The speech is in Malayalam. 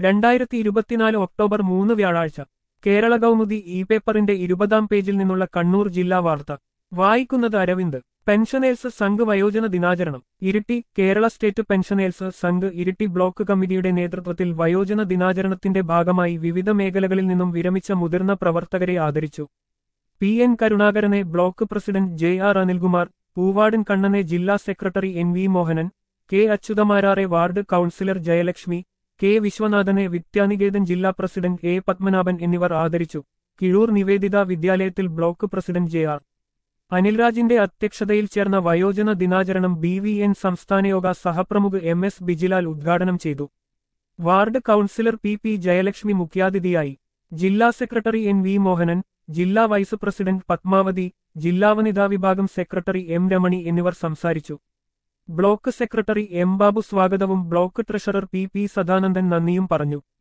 രണ്ടായിരത്തി ഇരുപത്തിനാല് ഒക്ടോബർ മൂന്ന് വ്യാഴാഴ്ച കേരള കൗമുദി ഇ പേപ്പറിന്റെ ഇരുപതാം പേജിൽ നിന്നുള്ള കണ്ണൂർ ജില്ലാ വാർത്ത വായിക്കുന്നത് അരവിന്ദ് പെൻഷനേഴ്സ് സംഘ് വയോജന ദിനാചരണം Iritty Kerala state pensioners Sangh Iritty block കമ്മിറ്റിയുടെ നേതൃത്വത്തിൽ വയോജന ദിനാചരണത്തിന്റെ ഭാഗമായി വിവിധ മേഖലകളിൽ നിന്നും വിരമിച്ച മുതിർന്ന പ്രവർത്തകരെ ആദരിച്ചു പി എൻ കരുണാകരനെ block president J R Anilkumar Poovadan കണ്ണനെ ജില്ലാ secretary N V Mohanan K അച്യുതമാരാറെ വാർഡ് കൌൺസിലർ ജയലക്ഷ്മി കെ വിശ്വനാഥനെ വിദ്യാനികേതൻ ജില്ലാ പ്രസിഡന്റ് എ പത്മനാഭൻ എന്നിവർ ആദരിച്ചു കിഴൂർ നിവേദിത വിദ്യാലയത്തിൽ ബ്ലോക്ക് പ്രസിഡന്റ് ജെ ആർ അനിൽരാജിന്റെ അധ്യക്ഷതയിൽ ചേർന്ന വയോജന ദിനാചരണം ബി വി എൻ സംസ്ഥാനയോഗ സഹപ്രമുഖ് എം എസ് ബിജിലാൽ ഉദ്ഘാടനം ചെയ്തു ward councillor P P Jayalakshmi മുഖ്യാതിഥിയായി ജില്ലാ സെക്രട്ടറി എൻ വി മോഹനൻ ജില്ലാ വൈസ് പ്രസിഡന്റ് പത്മാവതി ജില്ലാ വനിതാ വിഭാഗം സെക്രട്ടറി എം രമണി എന്നിവർ സംസാരിച്ചു ബ്ലോക്ക് സെക്രട്ടറി എം ബാബു സ്വാഗതവും block treasurer P P Sadanandan നന്ദിയും പറഞ്ഞു